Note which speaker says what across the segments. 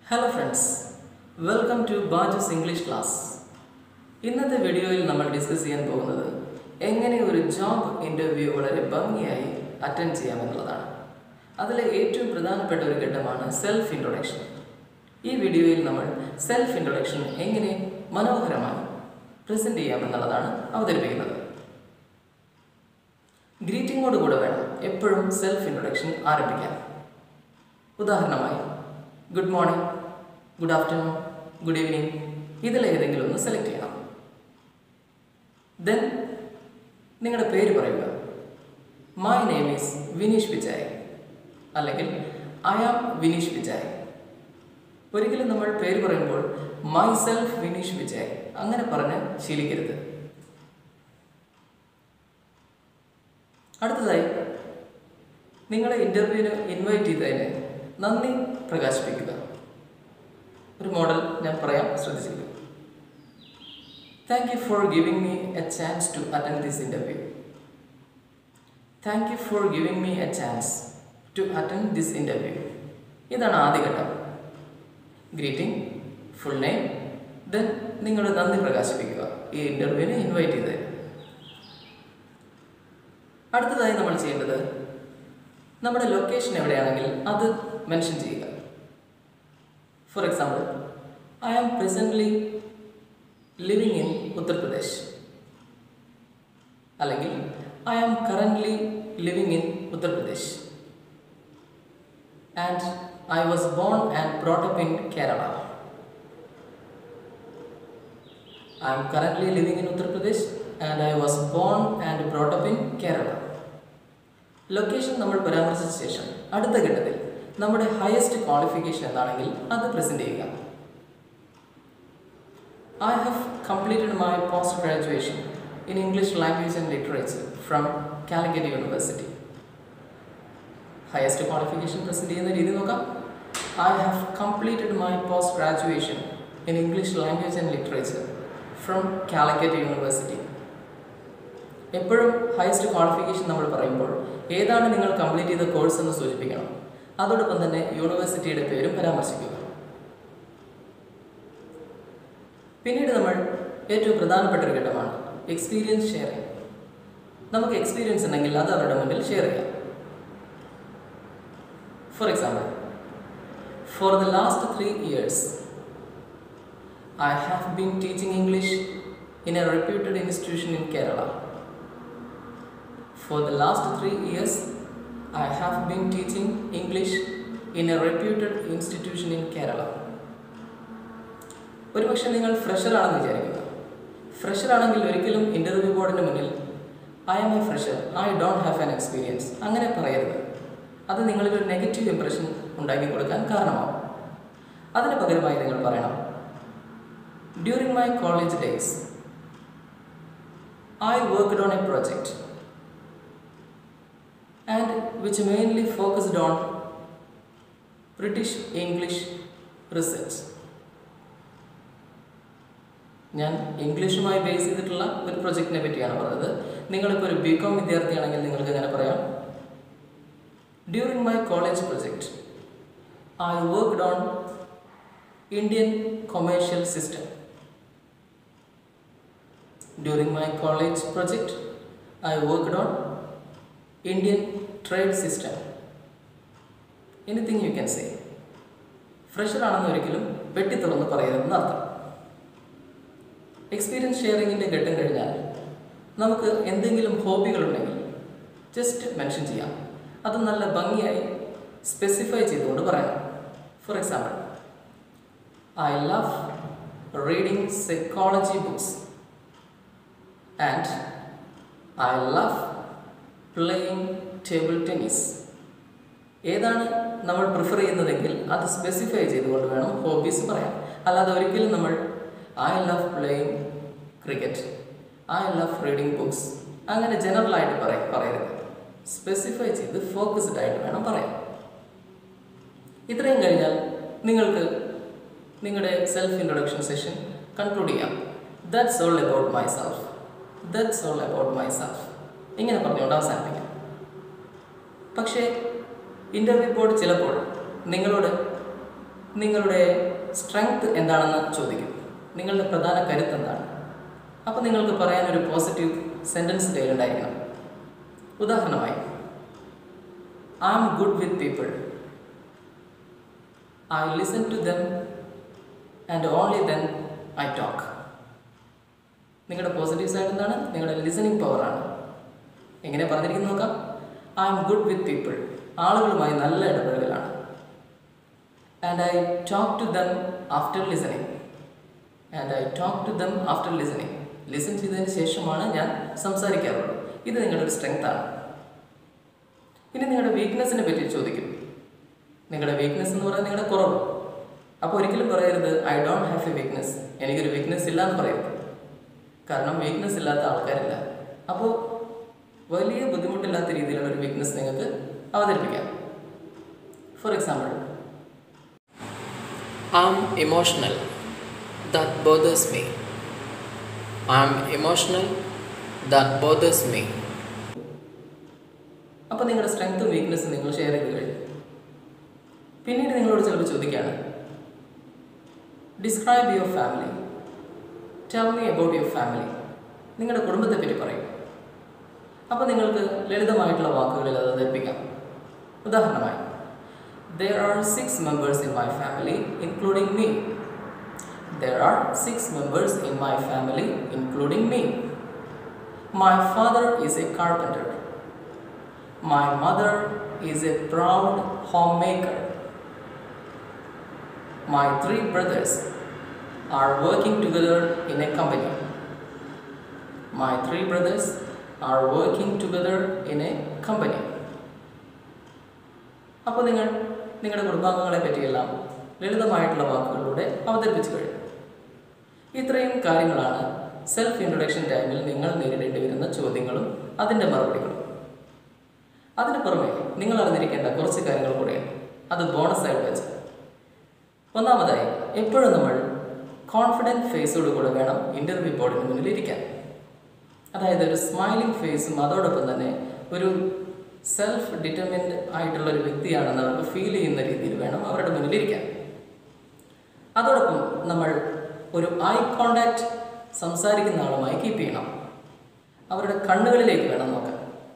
Speaker 1: Hello friends welcome to Baju's English class ഇന്നത്തെ വീഡിയോയിൽ നമ്മൾ ഡിസ്കസ് ചെയ്യാൻ പോകുന്നത് എങ്ങനെ ഒരു ജോബ് ഇൻ്റർവ്യൂ വളരെ ഭംഗിയായി അറ്റൻഡ് ചെയ്യാമെന്നുള്ളതാണ് അതിലെ ഏറ്റവും പ്രധാനപ്പെട്ട ഒരു ഘട്ടമാണ് സെൽഫ് ഇൻട്രൊഡക്ഷൻ ഈ വീഡിയോയിൽ നമ്മൾ സെൽഫ് ഇൻട്രൊഡക്ഷൻ എങ്ങനെ മനോഹരമായി പ്രസൻറ്റ് ചെയ്യാമെന്നുള്ളതാണ് അവതരിപ്പിക്കുന്നത് ഗ്രീറ്റിങ്ങോട് കൂടെ വേണം എപ്പോഴും സെൽഫ് ഇൻട്രൊഡക്ഷൻ ആരംഭിക്കാൻ ഉദാഹരണമായി good morning good afternoon good evening ഇതിലേതെങ്കിലും ഒന്ന് സെലക്ട് ചെയ്യണം ദെൻ നിങ്ങളുടെ പേര് പറയുക my name is Vineesh Vijay അല്ലെങ്കിൽ ഐ ആം വിനീഷ് വിജയ് ഒരിക്കലും നമ്മൾ പേര് പറയുമ്പോൾ മൈ സെൽഫ് വിനീഷ് വിജയ് അങ്ങനെ പറഞ്ഞ് ശീലിക്കരുത് അടുത്തതായി നിങ്ങളെ ഇൻ്റർവ്യൂവിന് ഇൻവൈറ്റ് ചെയ്തതിന് നന്ദി പ്രകാശിപ്പിക്കുക ഒരു മോഡൽ ഞാൻ പറയാം ശ്രദ്ധിച്ചിരിക്കുക thank you for giving me a chance to attend this interview thank you for giving me a chance to attend this interview ഇതാണ് ആദ്യഘട്ടം ഗ്രീറ്റിംഗ് ഫുൾ നെയിം ദെൻ നിങ്ങളുടെ നന്ദി പ്രകാശിപ്പിക്കുക ഈ ഇൻ്റർവ്യൂവിന് ഇൻവൈറ്റ് ചെയ്തതിന് അടുത്തതായി നമ്മൾ ചെയ്യേണ്ടത് നമ്മുടെ ലൊക്കേഷൻ എവിടെയാണെങ്കിൽ അത് മെൻഷൻ ചെയ്യുക for example I am presently living in Uttar Pradesh അല്ലെങ്കിൽ I am currently living in Uttar Pradesh and I was born and brought up in Kerala I am currently living in Uttar Pradesh and I was born and brought up in Kerala location നമ്മൾ പരാമർശിച്ച ശേഷം അടുത്ത ഘട്ടത്തിൽ നമ്മുടെ highest qualification എന്താണെങ്കിൽ അത് present ചെയ്യുക I have completed my post graduation in English language and literature from Calicut university highest qualification present ചെയ്യുന്ന രീതി നോക്കാം I have completed my post graduation in English language and literature from Calicut university എപ്പോഴും highest qualification നമ്മൾ പറയുമ്പോൾ ഏതാണ് നിങ്ങൾ complete ചെയ്ത course എന്ന് സൂചിപ്പിക്കണം അതോടൊപ്പം തന്നെ യൂണിവേഴ്സിറ്റിയുടെ പേരും പരാമർശിക്കുക പിന്നീട് നമ്മൾ ഏറ്റവും പ്രധാനപ്പെട്ട ഒരു ഘട്ടമാണ് എക്സ്പീരിയൻസ് ഷെയറിംഗ് നമുക്ക് എക്സ്പീരിയൻസ് ഉണ്ടെങ്കിൽ അത് അവരുടെ മുന്നിൽ ഷെയർ ചെയ്യാം for example for the last three years I have been teaching English in a reputed institution in Kerala For the last three years, I have been teaching English in a reputed institution in Kerala. ഒരുപക്ഷെ നിങ്ങൾ fresher ആണെന്ന് വിചാരിക്കുക fresher ആണെങ്കിൽ ഒരിക്കലും interview ബോർഡിന് മുന്നിൽ I am a fresher I don't have an experience അങ്ങനെ പറയരുത് അത് നിങ്ങളിൽ ഒരു നെഗറ്റീവ് ഇംപ്രഷൻ ഉണ്ടാക്കി കൊടുക്കാൻ കാരണമാവും അതിന് പകരമായി നിങ്ങൾ പറയണം during my college days I worked on a project and which mainly focused on British English research. ഞാൻ ഇംഗ്ലീഷുമായി ബേസ് ചെയ്തിട്ടുള്ള ഒരു പ്രൊജക്റ്റിനെ പറ്റിയാണ് പറഞ്ഞത് നിങ്ങളിപ്പോൾ ഒരു ബി കോം വിദ്യാർത്ഥിയാണെങ്കിൽ നിങ്ങൾക്ക് എങ്ങനെ പറയാം during my college project I worked on Indian commercial system during my college project I worked on Indian trade system anything you can say fresher ആണെന്ന് ഒരിക്കലും വെട്ടി തുറന്ന് പറയരുതെന്ന് അർത്ഥം എക്സ്പീരിയൻസ് ഷെയറിങ്ങിൻ്റെ ഘട്ടം കഴിഞ്ഞാൽ നമുക്ക് എന്തെങ്കിലും ഹോബികളുണ്ടെങ്കിൽ ജസ്റ്റ് മെൻഷൻ ചെയ്യാം അത് നല്ല ഭംഗിയായി സ്പെസിഫൈ ചെയ്തുകൊണ്ട് പറയണം for example I love reading psychology books and I love playing table tennis ഏതാണ് നമ്മൾ പ്രിഫർ ചെയ്യുന്നതെങ്കിൽ അത് സ്പെസിഫൈ ചെയ്തുകൊണ്ട് വേണം ഹോബീസ് പറയാൻ അല്ലാതെ ഒരിക്കലും നമ്മൾ I love playing cricket I love reading books അങ്ങനെ ജനറലായിട്ട് പറയ പറയരുത് സ്പെസിഫൈ ചെയ്ത് ഫോക്കസ്ഡ് ആയിട്ട് വേണം പറയാൻ ഇത്രയും കഴിഞ്ഞാൽ നിങ്ങൾക്ക് നിങ്ങളുടെ സെൽഫ് ഇൻട്രൊഡക്ഷൻ സെഷൻ കൺക്ലൂഡ് ചെയ്യാം that's all about myself that's all about myself ഇങ്ങനെ പറഞ്ഞുകൊണ്ട് അവസാനിപ്പിക്കാം പക്ഷേ ഇൻ്റർവ്യൂ ബോർഡ് ചിലപ്പോൾ നിങ്ങളോട് നിങ്ങളുടെ സ്ട്രെങ്ത് എന്താണെന്ന് ചോദിക്കും നിങ്ങളുടെ പ്രധാന കരുത്ത് എന്താണ് അപ്പോൾ നിങ്ങൾക്ക് പറയാൻ ഒരു പോസിറ്റീവ് സെൻറ്റൻസ് കയ്യിലുണ്ടായിരിക്കണം ഉദാഹരണമായി I am good with people I listen to them and only then I talk നിങ്ങളുടെ പോസിറ്റീവ് സൈഡ് എന്താണ് നിങ്ങളുടെ ലിസണിങ് പവറാണ് എങ്ങനെ പറഞ്ഞിരിക്കുന്നു നോക്കാം I am good with people ആളുകളുമായി നല്ല ഇടപെടലാണ് and I talk to them after listening and I talk to them after listening listen ചെയ്തതിന് ശേഷമാണ് ഞാൻ സംസാരിക്കാറുള്ളത് ഇത് നിങ്ങളുടെ ഒരു സ്ട്രെങ്ത് ആണ് ഇനി നിങ്ങളുടെ വീക്ക്നെസ്സിനെ പറ്റി ചോദിക്കും നിങ്ങളുടെ വീക്ക്നെസ് എന്ന് പറയുന്നത് നിങ്ങളുടെ കുറവ് അപ്പോൾ ഒരിക്കലും പറയരുത് I don't have a weakness എനിക്കൊരു വീക്ക്നെസ് ഇല്ല എന്ന് പറയരുത് കാരണം വീക്ക്നെസ് ഇല്ലാത്ത ആൾക്കാരില്ല അപ്പോൾ വലിയ ബുദ്ധിമുട്ടില്ലാത്ത രീതിയിലുള്ള ഒരു വീക്ക്നെസ് നിങ്ങൾക്ക് അവതരിപ്പിക്കാം for example I am emotional that bothers me I am emotional that bothers me അപ്പോൾ നിങ്ങളുടെ സ്ട്രെങ്ത്തും വീക്ക്നെസ്സും നിങ്ങൾ ഷെയർ ചെയ്ത് കഴിഞ്ഞു പിന്നീട് നിങ്ങളോട് ചിലപ്പോൾ ചോദിക്കുകയാണ് describe your family tell me about your family നിങ്ങളുടെ കുടുംബത്തെ പറ്റി പറയും അപ്പോൾ നിങ്ങൾക്ക് ലളിതമായിട്ടുള്ള വാക്കുകളിൽ അത് അവതരിപ്പിക്കാം ഉദാഹരണമായി there are six members in my family including me there are six members in my family including me my father is a carpenter my mother is a proud home maker My three brothers are working together in a company. My three brothers are working together in a company. അപ്പോൾ നിങ്ങൾ നിങ്ങളുടെ കുടുംബാംഗങ്ങളെ പറ്റിയെല്ലാം ലളിതമായിട്ടുള്ള വാക്കുകളിലൂടെ അവതരിപ്പിച്ചു കഴിഞ്ഞു ഇത്രയും കാര്യങ്ങളാണ് self introduction ടൈമിൽ നിങ്ങൾ നേരിടേണ്ടി വരുന്ന ചോദ്യങ്ങളും അതിൻ്റെ മറുപടികളും അതിന് പുറമെ നിങ്ങൾ അറിഞ്ഞിരിക്കേണ്ട കുറച്ച് കാര്യങ്ങൾ കൂടെയുണ്ട് അത് ബോണസ് ആയിട്ട് വെച്ച് ഒന്നാമതായി എപ്പോഴും നമ്മൾ കോൺഫിഡൻറ്റ് ഫേസോട് കൂടെ വേണം ഇൻ്റർവ്യൂ ബോർഡിന് മുന്നിൽ ഇരിക്കാൻ അതായത് ഒരു സ്മൈലിംഗ് ഫേസും അതോടൊപ്പം തന്നെ ഒരു സെൽഫ് ഡിറ്റർമിൻഡ് ആയിട്ടുള്ള ഒരു വ്യക്തിയാണെന്ന് അവർക്ക് ഫീൽ ചെയ്യുന്ന രീതിയിൽ വേണം അവരുടെ മുന്നിൽ ഇരിക്കാൻ അതോടൊപ്പം നമ്മൾ ഒരു ഐ കോണ്ടാക്ട് സംസാരിക്കുന്ന ആളുമായി കീപ്പ് ചെയ്യണം അവരുടെ കണ്ണുകളിലേക്ക് വേണം നോക്കാൻ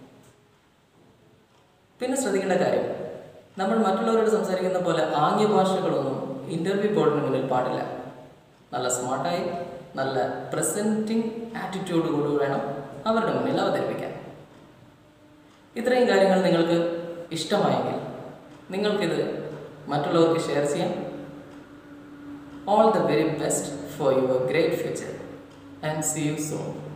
Speaker 1: പിന്നെ ശ്രദ്ധിക്കേണ്ട കാര്യം നമ്മൾ മറ്റുള്ളവരോട് സംസാരിക്കുന്ന പോലെ ആംഗ്യ ഭാഷകളൊന്നും ഇൻ്റർവ്യൂ ബോർഡിന് മുന്നിൽ പാടില്ല നല്ല സ്മാർട്ടായി നല്ല പ്രസൻറ്റിങ് ആറ്റിറ്റ്യൂഡ് കൂടി വേണം അവരുടെ മുന്നിൽ അവതരിപ്പിക്കാൻ ഇത്രയും കാര്യങ്ങൾ നിങ്ങൾക്ക് ഇഷ്ടമായെങ്കിൽ നിങ്ങൾക്കിത് മറ്റുള്ളവർക്ക് ഷെയർ ചെയ്യാം all the very best for your great future and see you zone